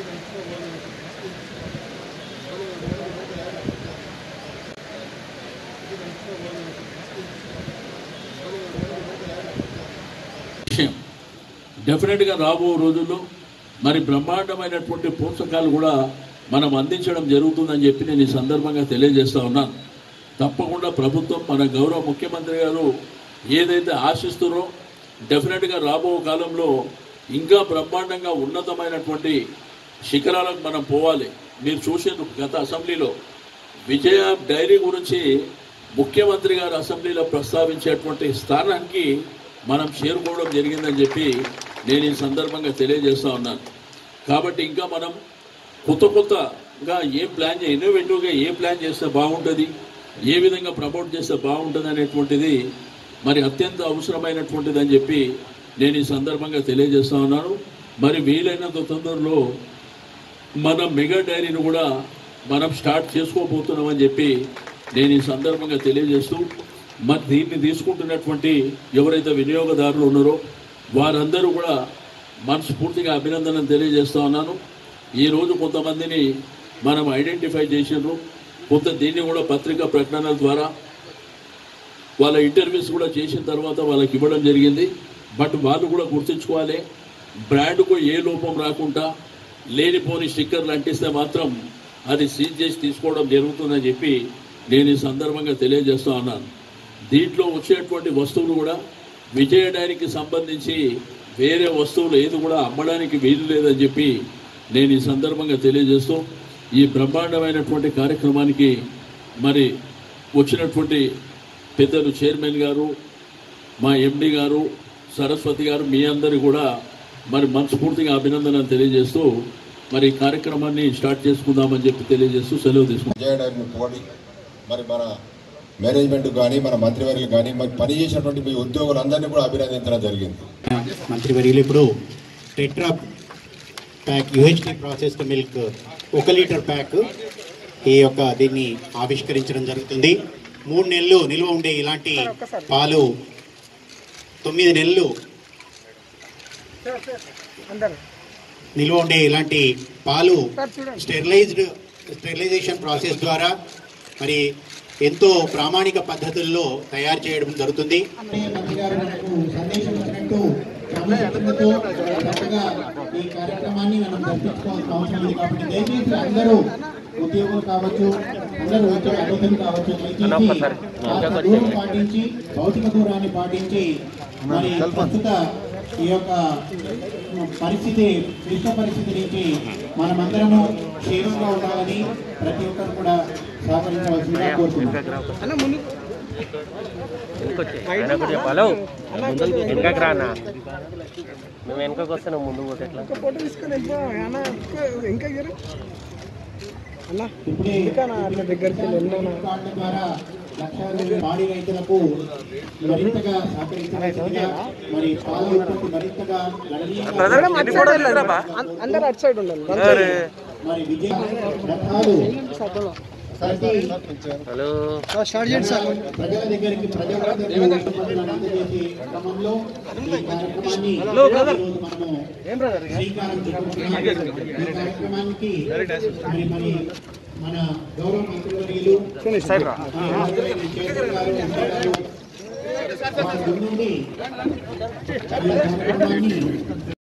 విషయం డెఫినెట్గా రాబో రోజుల్లో మరి బ్రహ్మాండమైనటువంటి పోషకాలు కూడా మనం అందించడం జరుగుతుందని చెప్పి నేను ఈ సందర్భంగా తెలియజేస్తా ఉన్నాను తప్పకుండా ప్రభుత్వం మన గౌరవ ముఖ్యమంత్రి గారు ఏదైతే ఆశిస్తున్నారో డెఫినెట్గా రాబో కాలంలో ఇంకా బ్రహ్మాండంగా ఉన్నతమైనటువంటి శిఖరాలకు మనం పోవాలి మీరు చూసిన గత అసెంబ్లీలో విజయ డైరీ గురించి ముఖ్యమంత్రి గారు అసెంబ్లీలో ప్రస్తావించేటువంటి స్థానానికి మనం చేరుకోవడం జరిగిందని చెప్పి నేను ఈ సందర్భంగా తెలియజేస్తా ఉన్నాను కాబట్టి ఇంకా మనం కొత్త కొత్తగా ఏ ప్లాన్ చే ఇన్నోవేటివ్గా ఏ ప్లాన్ చేస్తే బాగుంటుంది ఏ విధంగా ప్రమోట్ చేస్తే బాగుంటుంది అనేటువంటిది మరి అత్యంత అవసరమైనటువంటిది అని చెప్పి నేను ఈ సందర్భంగా తెలియజేస్తా ఉన్నాను మరి వీలైనంత తొందరలో మన మెగా డైరీని కూడా మనం స్టార్ట్ చేసుకోబోతున్నామని చెప్పి నేను ఈ సందర్భంగా తెలియజేస్తూ మరి దీన్ని తీసుకుంటున్నటువంటి ఎవరైతే వినియోగదారులు ఉన్నారో వారందరూ కూడా మనస్ఫూర్తిగా అభినందనలు తెలియజేస్తా ఉన్నాను ఈరోజు కొంతమందిని మనం ఐడెంటిఫై చేసిండ్రు కొంత దీన్ని కూడా పత్రికా ప్రకటనల ద్వారా వాళ్ళ ఇంటర్వ్యూస్ కూడా చేసిన తర్వాత వాళ్ళకి ఇవ్వడం జరిగింది బట్ వాళ్ళు కూడా గుర్తుంచుకోవాలి బ్రాండ్కు ఏ లోపం రాకుండా లేనిపోని స్టిక్కర్లు అంటిస్తే మాత్రం అది సీజ్ చేసి తీసుకోవడం జరుగుతుందని చెప్పి నేను ఈ సందర్భంగా తెలియజేస్తా ఉన్నాను దీంట్లో వచ్చేటువంటి వస్తువులు కూడా విజయ డైరీకి సంబంధించి వేరే వస్తువులు ఏది కూడా అమ్మడానికి వీలు లేదని చెప్పి నేను ఈ సందర్భంగా తెలియజేస్తూ ఈ బ్రహ్మాండమైనటువంటి కార్యక్రమానికి మరి వచ్చినటువంటి పెద్దలు చైర్మన్ గారు మా ఎండి గారు సరస్వతి గారు మీ అందరి కూడా మరి మనస్ఫూర్తిగా అభినందనలు తెలియజేస్తూ మరి ఈ కార్యక్రమాన్ని స్టార్ట్ చేసుకుందామని చెప్పి తెలియజేస్తూ సెలవు తీసుకుంటాం చేయడానికి పోటీ మరి మన మేనేజ్మెంట్ కానీ మన మంత్రివర్యులు కానీ మరి పనిచేసినటువంటి మీ ఉద్యోగులందరినీ కూడా అభినందించడం జరిగింది మంత్రివర్యులు ఇప్పుడు tetra pack UHT processed milk ఒక లీటర్ ప్యాక్ ఈ యొక్క దీన్ని ఆవిష్కరించడం జరుగుతుంది మూడు నెలలు నిల్వ ఉండే ఇలాంటి పాలు తొమ్మిది నెలలు నిల్వ ఉండే ఇలాంటి పాలు స్టెరిలైజ్డ్ స్టెరిలైజేషన్ ప్రాసెస్ ద్వారా మరి ఎంతో ప్రామాణిక పద్ధతుల్లో తయారు చేయడం జరుగుతుంది మంత్రి గారు మనకు సందేశం ఇచ్చినట్టు క్రమశిక్షణతో చక్కగా ఈ కార్యక్రమాన్ని మనం జరిపించుకోవాల్సిన అవసరం ఉంది కాబట్టి దయచేసి అందరూ ఉద్యోగులు కావచ్చు అందరూ ఉద్యోగ అతిథులు కావచ్చు దయచేసి కాస్త దూరం పాటించి భౌతిక దూరాన్ని పాటించి మరి ప్రస్తుత ఈ యొక్క పరిస్థితి క్లిష్ట పరిస్థితి నుంచి మనమందరము క్షేమంగా ఉండాలని ప్రతి ఒక్కరు కూడా సహకరించవలసిందిగా కోరుతున్నాం ఆయన కూడా చెప్పాలో వెనకకి రానా మేము వెనకకి వస్తే నువ్వు ముందుకు పోతే ఎట్లా ఫోటో తీసుకొని వెళ్ళిపో అన్న ఇంకా ఇయ్యరు అన్న ఇప్పుడే ఇంకా అట్లా దగ్గరికి వెళ్ళి వెళ్ళాను కార్డుల ద్వారా లక్షాది పాడి రైతులకు మరింతగా సహకరించవలసిందిగా మరి పాల ఉత్పత్తి మరింతగా గణనీయంగా అందరు అటు సైడ్ ఉండాలి మరి విజయ రథాలు ప్రతి హలో ప్రజల దగ్గరికి ప్రజల దగ్గరికి అందజేసే క్రమంలో ఈ కార్యక్రమాన్ని ఈరోజు మనము శ్రీకారం చుట్టుకుంటున్నాం ఈ కార్యక్రమానికి మరి మరి మన గౌరవ మంత్రివర్యులు ఆ, చైర్మన్ గారు, ఎంపీ గారు, వారి ముందుండి ఈ కార్యక్రమాన్ని